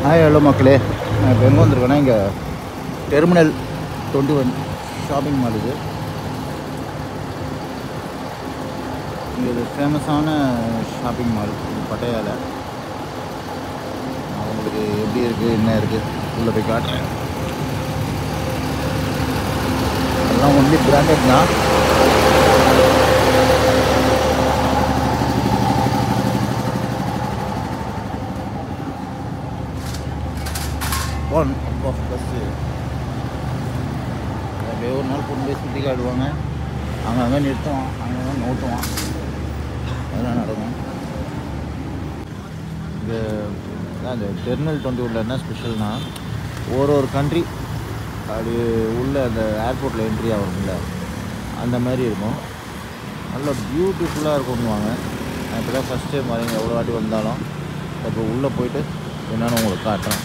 Hi hello மக்களே நான் இப்போ எங்கே வந்திருக்கேன்னா இங்கே Terminal twenty one shopping mall இது இங்கே இது ஃபேமஸான ஷாப்பிங் மால் பட்டையால நான் உங்களுக்கு எப்படி இருக்குது என்ன இருக்குது உள்ளே போய் காட்டுறேன் எல்லாம் ஒன்லி பிராண்டட் தான் ஒன் பஸ்ஸு அப்படியே ஒரு நாள் கொண்டு போய் சுற்றி காட்டுவாங்க அங்கங்கே நிறுத்துவான் அங்கங்கே நோட்டுவான் அதெல்லாம் நடக்கும் இங்கே அந்த டெர்மினல் டுவெண்ட்டி ஒன்ல என்ன ஸ்பெஷல்னால் ஒரு ஒரு கண்ட்ரி அப்படி உள்ள அந்த ஏர்போர்ட்டில் என்ட்ரி ஆகணும்ல அந்த மாதிரி இருக்கும் நல்ல பியூட்டிஃபுல்லாக இருக்கும்னுவாங்க நான் இப்போ தான் ஃபஸ்ட் டைம் வரீங்க எவ்வளோ வாட்டி வந்தாலும் இப்போ உள்ளே போயிட்டு என்னென்னு உங்களுக்கு காட்டுறேன்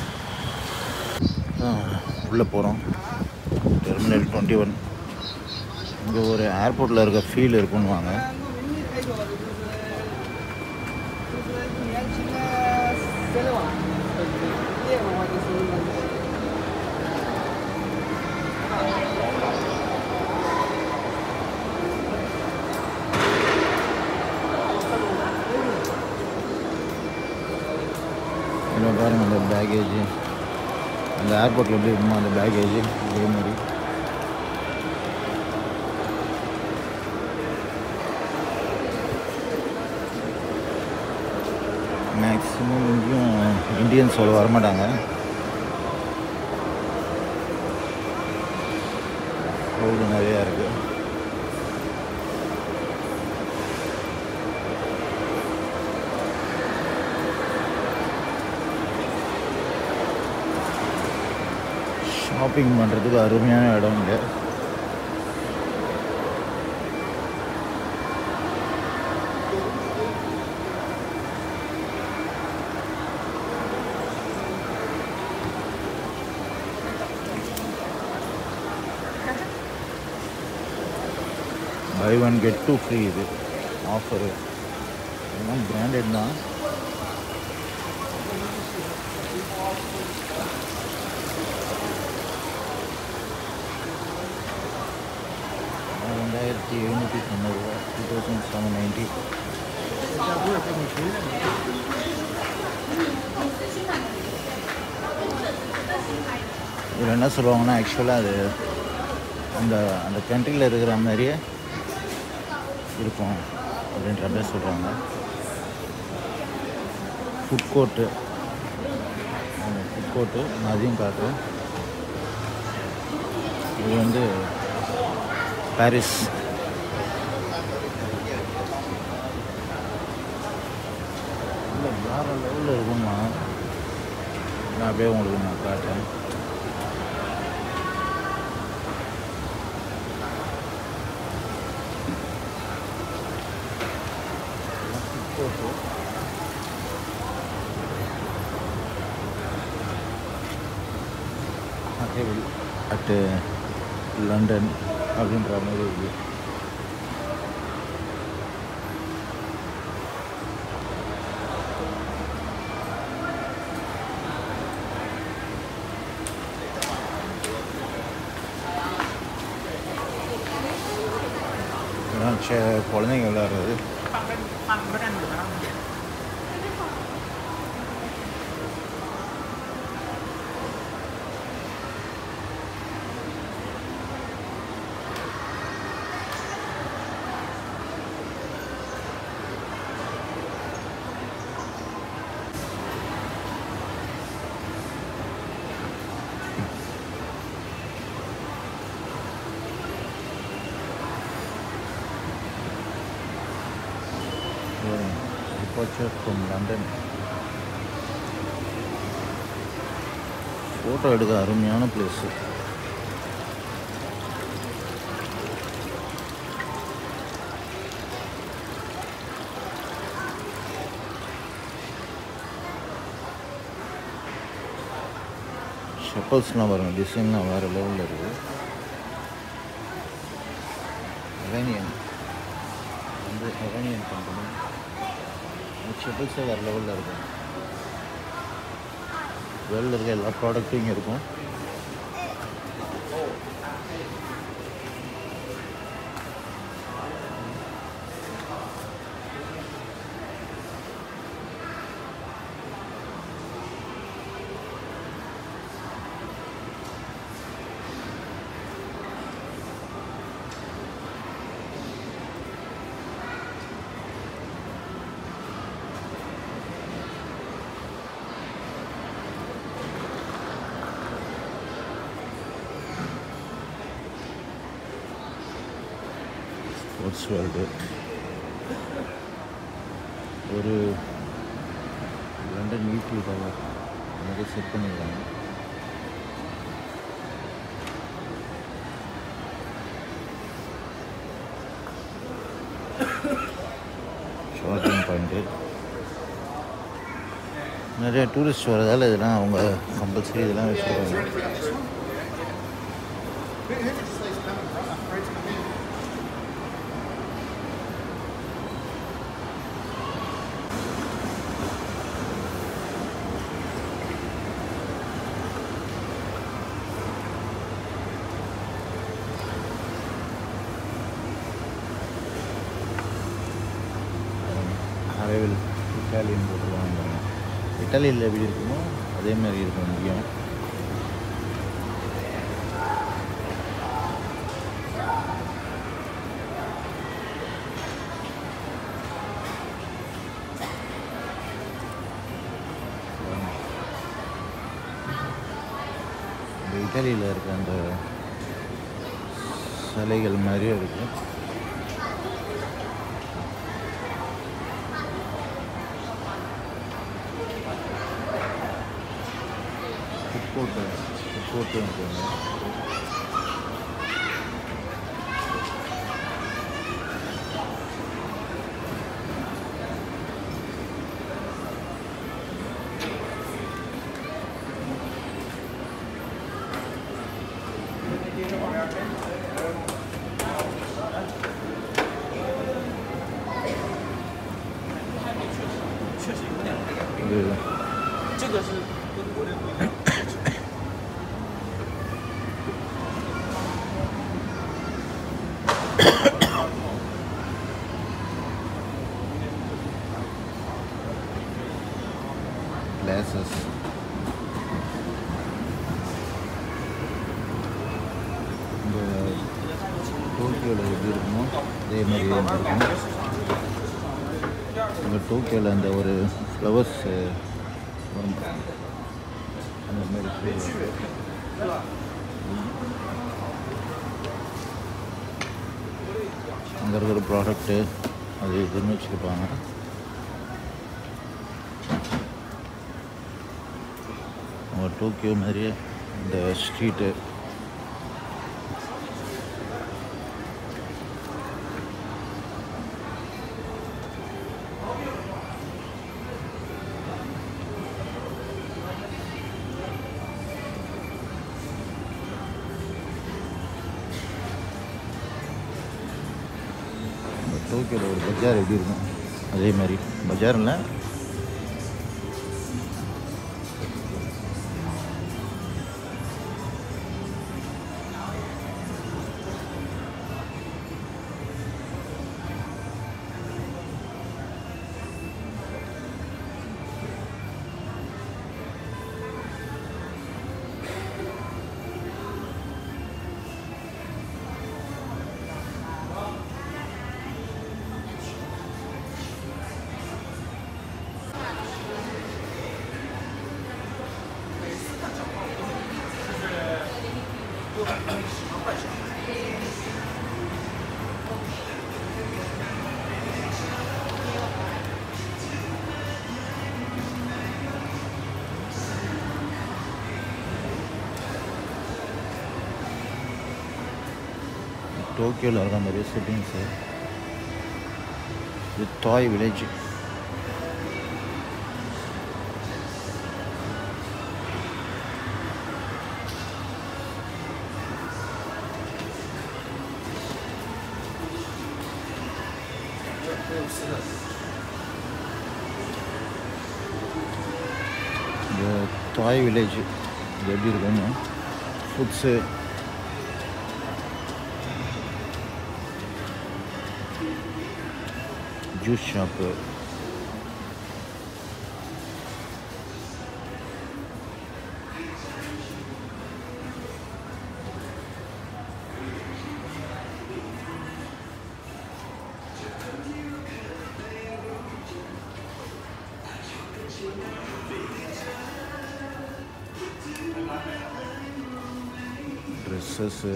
உள்ளே போகிறோம் டெர்மினல் டுவெண்ட்டி ஒன் இங்கே ஒரு ஏர்போர்ட்டில் இருக்க ஃபீல் இருக்குன்னுவாங்க இதில் பாருங்க அந்த பேகேஜ் அந்த ஏர்போர்ட்டில் எப்படி இருக்குமோ அந்த பேகேஜ் இதே மாதிரி மேக்ஸிமம் இங்கேயும் இந்தியன்ஸ் அவ்வளோ வரமாட்டாங்க ரோடு நிறையா இருக்குது ஷாப்பிங் பண்ணுறதுக்கு அருமையான இடம் இங்கே buy one get two free இது ஆஃபரு எல்லாம் பிராண்டட் தான் ரெண்டாயிரத்தி எழுநூற்றி தொண்ணூறுரூவா டூ தௌசண்ட் செவன் நைன்ட்டி இதில் என்ன சொல்லுவாங்கன்னா ஆக்சுவலாக அது அந்த அந்த கண்ட்ரியில் இருக்கிற மாதிரியே இருக்கும் அப்படின்ற மாதிரி சொல்கிறாங்க ஃபுட் கோர்ட்டு ஃபுட் கோர்ட்டு நான் அதையும் காட்டுறேன் இது வந்து பாரிஸ் இல்லை வேறு லெவலில் இருக்குமா நான் அப்படியே உங்களுக்கு நான் காட்டுறேன் அட் லண்டன் அப்படின்ற மாதிரி இருக்குது இதெல்லாம் சே குழந்தைங்க விளையாடுறது departure from London ஃபோட்டோ எடுக்க அருமையான பிளேஸு ஷப்பல்ஸ்லாம் பாருங்க டிசைன்லாம் வேறு லெவலில் இருக்குது ஹெவனியன் வந்து ஹெவனியன் கம்பெனி ஷெப்பிள்ஸே வேறு லெவலில் இருக்கும் வெளில இருக்க எல்லா ப்ராடக்ட்டும் இங்கே இருக்கும் ஸ்போர்ட்ஸ் வேர்ல்டு ஒரு லண்டன் வீக்லி கவர் நிறைய செட் பண்ணியிருக்காங்க ஷாப்பிங் பாயிண்ட்டு நிறைய டூரிஸ்ட் வரதால் இதெல்லாம் அவங்க கம்பல்சரி இதெல்லாம் வச்சுருக்காங்க அரைவில் இட்டாலியன் போட்டுருவாங்க பாருங்க. இட்டாலியில் எப்படி இருக்குமோ அதே மாதிரி இருக்கும் இங்கேயும் இந்த இட்டாலியில் இருக்க அந்த சிலைகள் மாதிரியும் இருக்குது ஃபுட் கோர்ட்டு ஃபுட் கோர்ட்டும் இருக்குங்க இது 这个是跟国内不一样。 glasses இந்த டோக்கியோவில் எப்படி இருக்குமோ அதே மாதிரி இங்க இருக்கும் அங்கே டோக்கியோவில் அந்த ஒரு ஃப்ளவர்ஸ் வரும் அந்த மாதிரி feel. அங்கே இருக்கிற ப்ராடக்ட்டு அது இதுன்னு வச்சுருப்பாங்க அவங்க டோக்கியோ மாதிரியே இந்த ஸ்ட்ரீட்டு டோக்கியோவில் ஒரு பஜார் எப்படி இருக்கும் அதே மாதிரி பஜாரில் டோக்கியோவில் இருக்க மாதிரியே செட்டிங்ஸு இது டாய் வில்லேஜ் இந்த டாய் வில்லேஜ் இது எப்படி இருக்குன்னு ஃபுட்ஸு ஜூஸ் ஷாப்பு ட்ரெஸ்ஸஸ்ஸு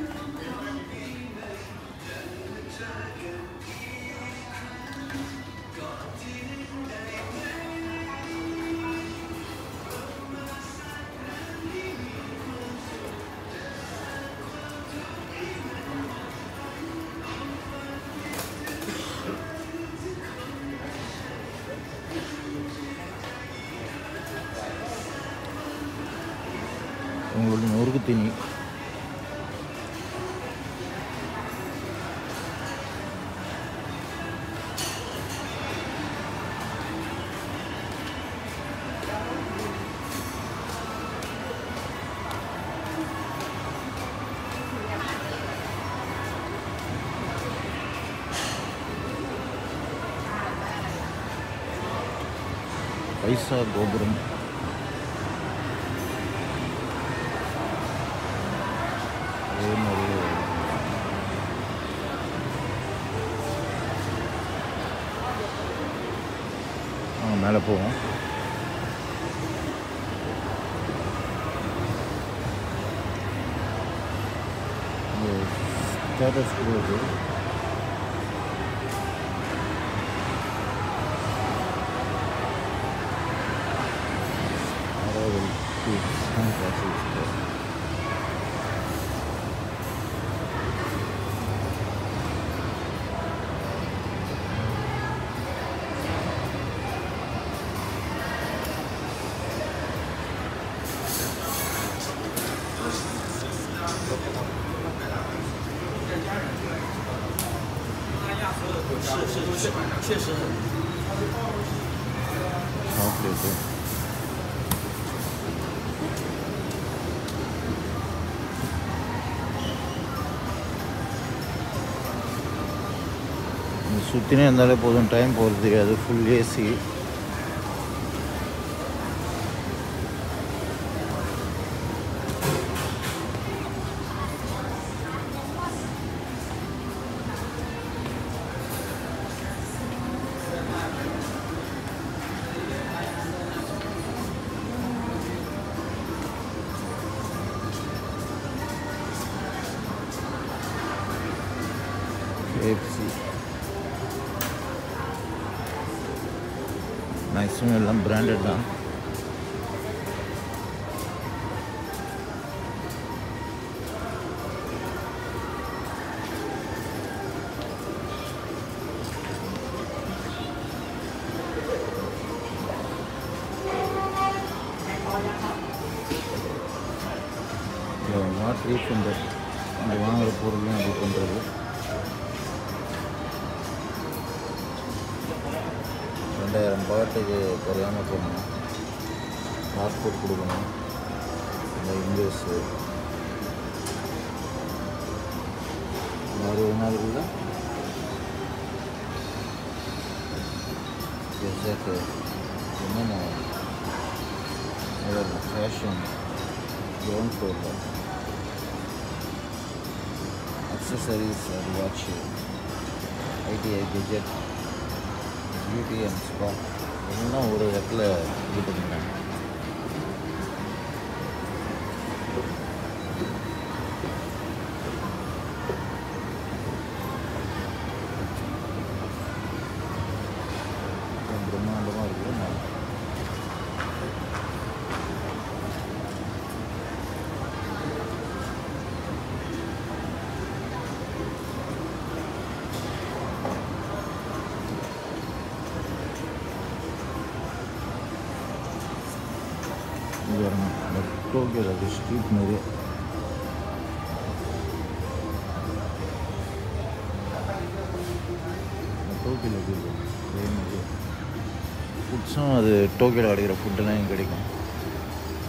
உங்களுடைய நொறுக்கு தீனி பைசா கோபுரம் அதே மாதிரி ஆ மேலே போவோம் ஸ்டேட்டஸ் இருக்குது Arrival to San Francisco. Chocolate சுற்றினே இருந்தாலே போதும் டைம் போகிறது தெரியாது ஃபுல் ஏசி கேஎஃப்சி மேக்ஸிமம் எல்லாம் பிராண்டட் தான் வாட் ரீஃபண்டட் இந்த வாங்குகிற பொருளும் இது பண்ணுறது ரெண்டாயிரம் பாட்டுக்கு குறையாமல் போகணும் பாஸ்போர்ட் கொடுக்கணும் இந்த இன்வெஸ்ட்டு அறுபது நாளுக்குள்ள எக்ஸாக்ட் என்னென்ன ஃபேஷன் கிரவுண்ட் ஃப்ளோரில் அக்சசரிஸ் அது வாட்ச் ஐடிஐ கெஜெட் பியூட்டி அண்ட் ஸ்பா எல்லாம் ஒரு இடத்துல இது பண்ணிட்டாங்க பிரம்மாண்டமாக இருக்குது நான் இது வரணும் இந்த டோக்கியோவில் அது ஸ்ட்ரீட் மாதிரி இந்த டோக்கியோவில் எப்படி இருக்கும் அதே மாதிரி ஃபுட்ஸும் அது டோக்கியோவில் கிடைக்கிற ஃபுட்டெல்லாம் இங்கே கிடைக்கும்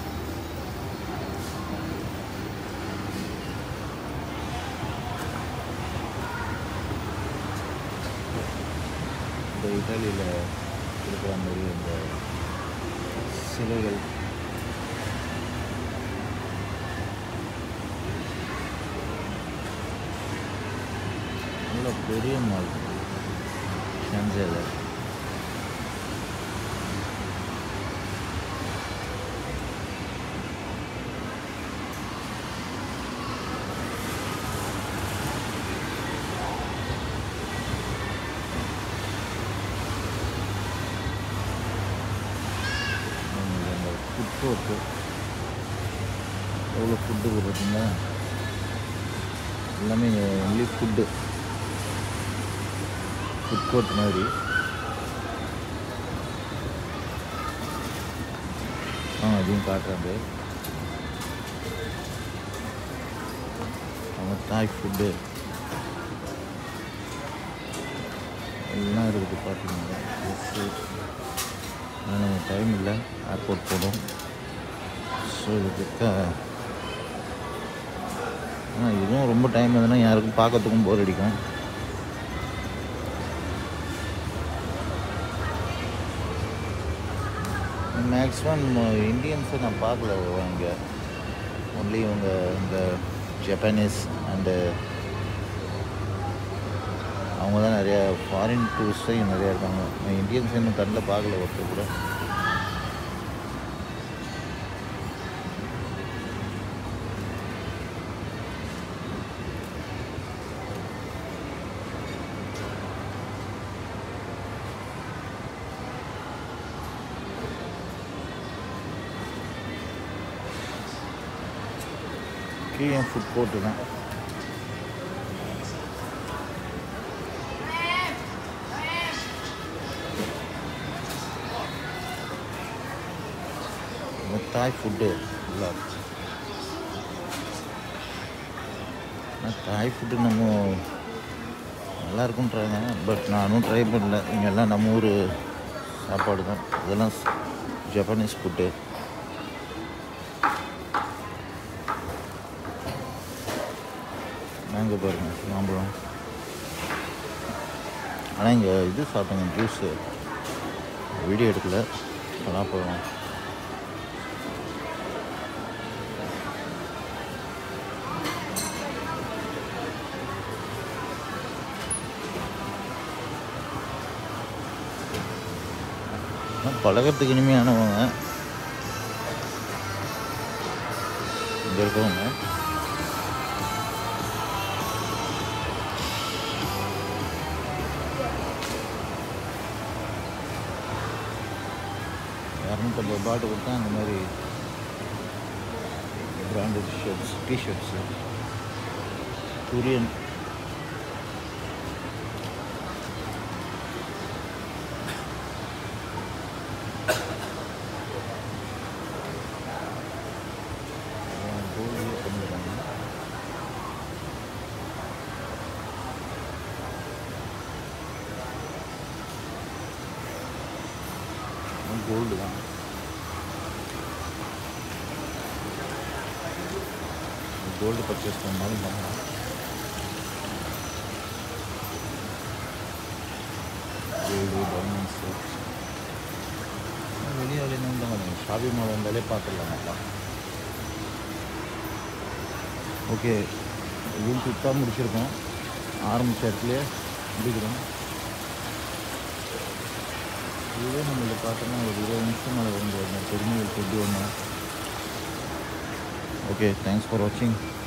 இட்டாலியில் இருக்கிற மாதிரி அந்த சிலைகள் நல்ல பெரிய மால் ஷான்சேல அந்த ஃபுட் கோர்ட்டு எவ்வளோ ஃபுட்டு பார்த்தீங்களா எல்லாமே ஒன்லி ஃபுட்டு ஃபுட் கோர்ட் மாதிரி ஆ அதையும் காட்டுறாங்க அவங்க தாய் ஃபுட்டு எல்லாம் இருக்குது பார்த்தீங்கன்னா ட்ரெஸ்ஸு ஆனால் டைம் இல்லை ஏர்போர்ட் போகணும் ஸோ இதுக்கு ஆனால் இதுவும் ரொம்ப டைம் எதுனா யாருக்கும் பார்க்கறதுக்கும் போர் அடிக்கும் மேக்ஸிமம் இந்தியன்ஸை நான் பார்க்கல இங்கே ஒன்லி இவங்க இந்த ஜப்பானீஸ் அண்டு அவங்க தான் நிறையா ஃபாரின் டூரிஸ்டே நிறையா இருக்காங்க நான் இந்தியன்ஸ் இன்னும் கண்ணில் பார்க்கல ஒருத்தர் கூட கீழே ஃபுட் கோர்ட்டு தான் இந்த தாய் ஃபுட்டு நல்லா இருக்கு. ஆனால் தாய் ஃபுட்டு நம்ம நல்லா இருக்குன்றாங்க பட் நானும் ட்ரை பண்ணல இங்கே எல்லாம் நம்ம ஊர் சாப்பாடு தான் இதெல்லாம் ஜப்பானீஸ் ஃபுட்டு மேங்கோ பாருங்க மாம்பழம் ஆனால் இங்கே இது சாப்பிட்டேங்க ஜூஸு வீடியோ எடுக்கல பலாப்பழம் ஆனால் பழகிறதுக்கு இனிமையானவங்க இங்கே இருக்கவங்க இரநூத்தம்பது பாட்டு கொடுத்தா அந்த மாதிரி பிராண்டட் ஷர்ட்ஸ் டிஷர்ட்ஸு கொரியன் கோல்டில் பண்ணிடுறாங்க கோல்டு தான் கோல்டு பர்ச்சேஸ் பண்ணாலும் பண்ணலாம் கோல்டு டைமண்ட்ஸு வெளியே வெளியே தான் ஷாப்பிங் மால் வந்தாலே பார்த்துடலாம் நல்லா ஓகே இதுவும் சுத்தமாக முடிச்சிருக்கோம் ஆரம்பித்த இடத்துலையே முடிக்கிறோம் இதுவே நம்மளுக்கு பார்த்தோன்னா ஒரு இருபது நிமிஷம் மேலே வந்து பெருமைகள் கொண்டு வந்தோம் ஓகே தேங்க்ஸ் ஃபார் வாட்சிங்